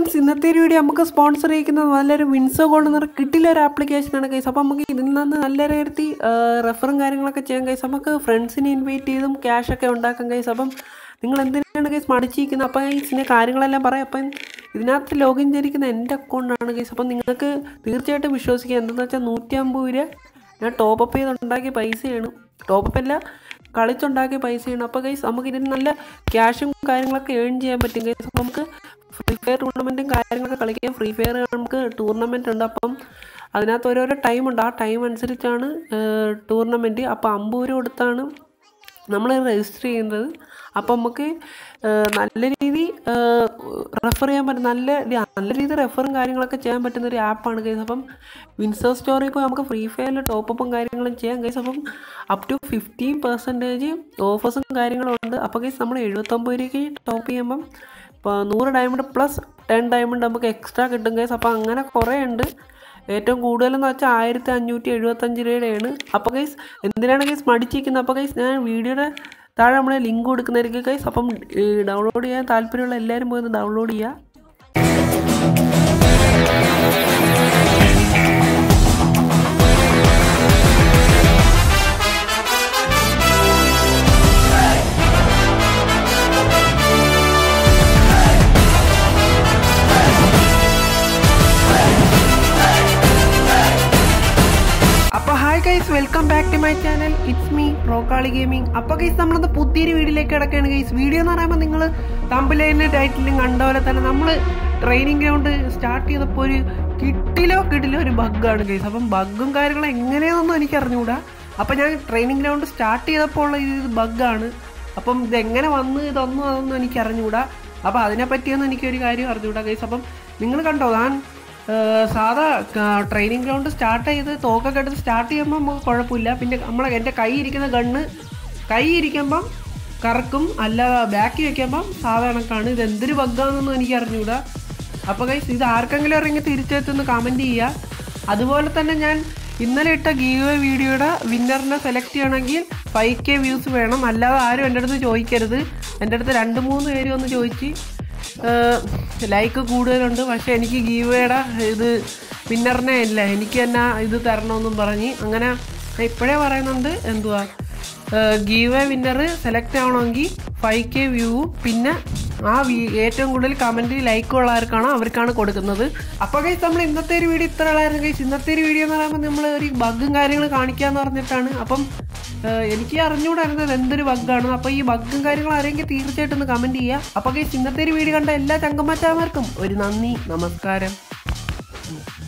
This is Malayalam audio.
ഫ്രണ്ട്സ് ഇന്നത്തെ ഒരു വീഡിയോ നമുക്ക് സ്പോൺസർ ചെയ്യിക്കുന്നത് നല്ലൊരു വിൻസോ ഗോൾഡ് എന്ന് പറഞ്ഞ കിട്ടില്ല ഒരു ആപ്ലിക്കേഷനാണ് കൈസ് അപ്പോൾ നമുക്ക് ഇതിൽ നിന്ന് നല്ല രീതിയിൽ റെഫറും കാര്യങ്ങളൊക്കെ ചെയ്യാൻ കൈസ് നമുക്ക് ഫ്രണ്ട്സിനെ ഇൻവൈറ്റ് ചെയ്തും ക്യാഷൊക്കെ ഉണ്ടാക്കാം കൈസ് അപ്പം നിങ്ങൾ എന്തിനാണ് കൈസ് മടിച്ചിരിക്കുന്നത് അപ്പം ഇതിൻ്റെ കാര്യങ്ങളെല്ലാം പറയാം അപ്പം ഇതിനകത്ത് ലോഗിൻ ചെയ്തിരിക്കുന്ന എൻ്റെ അക്കൗണ്ടാണ് കൈസ് അപ്പം നിങ്ങൾക്ക് തീർച്ചയായിട്ടും വിശ്വസിക്കാം എന്തെന്ന് വെച്ചാൽ നൂറ്റി അമ്പത് രൂപ ഞാൻ ടോപ്പ് അപ്പ് ചെയ്തുണ്ടാക്കിയ പൈസയാണ് ടോപ്പ് അപ്പ് അല്ല കളിച്ചുണ്ടാക്കിയ പൈസയാണ് അപ്പോൾ ഗൈസ് നമുക്ക് ഇതിന് നല്ല ക്യാഷും കാര്യങ്ങളൊക്കെ ഏൺ ചെയ്യാൻ പറ്റും ഗൈസ് അപ്പോൾ നമുക്ക് ഫ്രീ ഫയർ ടൂർണമെൻറ്റും കാര്യങ്ങളൊക്കെ കളിക്കാം ഫ്രീ ഫയർ നമുക്ക് ടൂർണമെൻ്റ് ഉണ്ട് അപ്പം അതിനകത്ത് ഓരോരോ ടൈം ഉണ്ട് ആ ടൈം അനുസരിച്ചാണ് ടൂർണമെൻറ്റ് അപ്പോൾ അമ്പത് രൂപ കൊടുത്താണ് നമ്മൾ രജിസ്റ്റർ ചെയ്യുന്നത് അപ്പം നമുക്ക് നല്ല രീതി റെഫർ ചെയ്യാൻ പറ്റും നല്ല രീ- നല്ല രീതിയിൽ റെഫറും കാര്യങ്ങളൊക്കെ ചെയ്യാൻ പറ്റുന്ന ഒരു ആപ്പാണ് ഗൈസ് അപ്പം വിൻസർ സ്റ്റോറിൽ പോയി നമുക്ക് ഫ്രീ ഫയറിൽ ടോപ്പപ്പും കാര്യങ്ങളും ചെയ്യാം ഗൈസ് അപ്പം അപ് ടു ഫിഫ്റ്റീൻ പെർസെൻറ്റേജ് ഓഫേഴ്സും കാര്യങ്ങളും ഉണ്ട് അപ്പോൾ ഗൈസ് നമ്മൾ എഴുപത്തൊമ്പത് രൂപയ്ക്ക് ടോപ്പ് ചെയ്യുമ്പം ഇപ്പോൾ നൂറ് ഡയമണ്ട് പ്ലസ് ടെൻ ഡയമണ്ട് നമുക്ക് എക്സ്ട്രാ കിട്ടും ഗൈസ് അപ്പോൾ അങ്ങനെ കുറേ ഉണ്ട് ഏറ്റവും കൂടുതലെന്ന് വെച്ചാൽ ആയിരത്തി അഞ്ഞൂറ്റി എഴുപത്തഞ്ച് രൂപയുടെയാണ് അപ്പോൾ ഗൈസ് എന്തിനാണ് ഗൈസ് മടിച്ചിരിക്കുന്നത് അപ്പോൾ ഗൈസ് ഞാൻ വീഡിയോയുടെ താഴെ നമ്മൾ ലിങ്ക് കൊടുക്കുന്നതായിരിക്കും ഗൈസ് അപ്പം ഡൗൺലോഡ് ചെയ്യാൻ താല്പര്യമുള്ള എല്ലാവരും പോയി ഒന്ന് ഡൗൺലോഡ് ചെയ്യുക അപ്പോൾ hi guys welcome back to my channel it's me പ്രോക്കാളി ഗെയിമിംഗ് അപ്പോൾ ഗൈസ് നമ്മളത് പുതിയൊരു വീഡിയോയിലേക്ക് കിടക്കുകയാണ് ഗൈസ് വീഡിയോ എന്ന് പറയുമ്പോൾ നിങ്ങൾ തമ്പിലൈൻ്റെ ടൈറ്റിലും കണ്ട പോലെ തന്നെ നമ്മൾ ട്രെയിനിങ് ഗ്രൗണ്ട് സ്റ്റാർട്ട് ചെയ്തപ്പോൾ ഒരു കിട്ടിലോ കിട്ടിലോ ഒരു ബഗ്ഗാണ് ഗൈസ് അപ്പം ബഗ്ഗും കാര്യങ്ങളും എങ്ങനെയാണെന്നൊന്നും എനിക്ക് അറിഞ്ഞുകൂടാ അപ്പം ഞാൻ ട്രെയിനിങ് ഗ്രൗണ്ട് സ്റ്റാർട്ട് ചെയ്തപ്പോൾ ഉള്ള ഇത് ബഗ്ഗാണ് അപ്പം ഇതെങ്ങനെ വന്ന് ഇതൊന്നും അതൊന്നും എനിക്ക് അറിഞ്ഞുകൂടാ അപ്പോൾ അതിനെപ്പറ്റിയൊന്നും എനിക്കൊരു കാര്യം അറിഞ്ഞുകൂടാ ഗൈസ് അപ്പം നിങ്ങൾ കണ്ടോ ഞാൻ ഏഹ് സാധാ ട്രെയിനിങ് ഗ്രൗണ്ട് സ്റ്റാർട്ട് ചെയ്ത് തോക്കൊക്കെ എടുത്ത് സ്റ്റാർട്ട് ചെയ്യുമ്പോൾ നമുക്ക് കുഴപ്പമില്ല പിന്നെ നമ്മളെ എൻ്റെ കൈ ഇരിക്കുന്ന ഗണ്ണ് കൈ ഇരിക്കുമ്പം കറക്കും അല്ല ബാക്കി വെക്കുമ്പം സാധാരണക്കാണ് ഇത് എന്തൊരു ബഗ്ഗാണെന്നൊന്നും എനിക്ക് അറിഞ്ഞുകൂടാ അപ്പോൾ ഗൈസ് ഇത് ആർക്കെങ്കിലും ഇറങ്ങി തിരിച്ചെത്തുന്ന കമൻറ്റ് ചെയ്യുക അതുപോലെ തന്നെ ഞാൻ ഇന്നലെ ഇട്ട ഗീവ് വീഡിയോയുടെ വിന്നറിനെ സെലക്ട് ചെയ്യണമെങ്കിൽ ഫൈവ് കെ വ്യൂസ് വേണം അല്ലാതെ ആരും എൻ്റെ അടുത്ത് ചോദിക്കരുത് എൻ്റെ അടുത്ത് രണ്ട് മൂന്ന് പേര് വന്ന് ചോദിച്ച് ലൈക്ക് കൂടുതലുണ്ട് പക്ഷെ എനിക്ക് ഗീവയുടെ ഇത് വിന്നറിനെ ഇല്ല എനിക്ക് തന്നെ ഇത് തരണമെന്നും പറഞ്ഞ് അങ്ങനെ ഞാൻ ഇപ്പോഴേ പറയുന്നുണ്ട് എന്തുവാ ഗീവേ വിന്നർ സെലക്ട് ആവണമെങ്കിൽ ഫൈവ് കെ വ്യൂവും പിന്നെ ആ വി- ഏറ്റവും കൂടുതൽ കമൻറ്റ് ലൈക്ക് ഉള്ളവർക്കാണ് അവർക്കാണ് കൊടുക്കുന്നത് അപ്പോൾ ഗൈസ് നമ്മൾ ഇന്നത്തെ ഒരു വീഡിയോ ഇത്ര ഉള്ളായിരുന്നു ഗൈസ് ഇന്നത്തെ ഒരു വീഡിയോ എന്ന് പറയുമ്പോൾ നമ്മൾ ഒരു ബഗ്ഗും കാര്യങ്ങളും കാണിക്കാന്ന് പറഞ്ഞിട്ടാണ് അപ്പം ഏഹ് എനിക്ക് അറിഞ്ഞുകൂടായിരുന്നത് എന്തൊരു ബഗ്ഗാണ് അപ്പോൾ ഈ ബഗ്ഗും കാര്യങ്ങളും ആരെങ്കിലും തീർച്ചയായിട്ടും ഒന്ന് കമൻറ്റ് ചെയ്യുക അപ്പോൾ ഗൈസ് ഇന്നത്തെ ഒരു വീഡിയോ കണ്ട എല്ലാ ചങ്കമ്മച്ചാമാർക്കും ഒരു നന്ദി നമസ്കാരം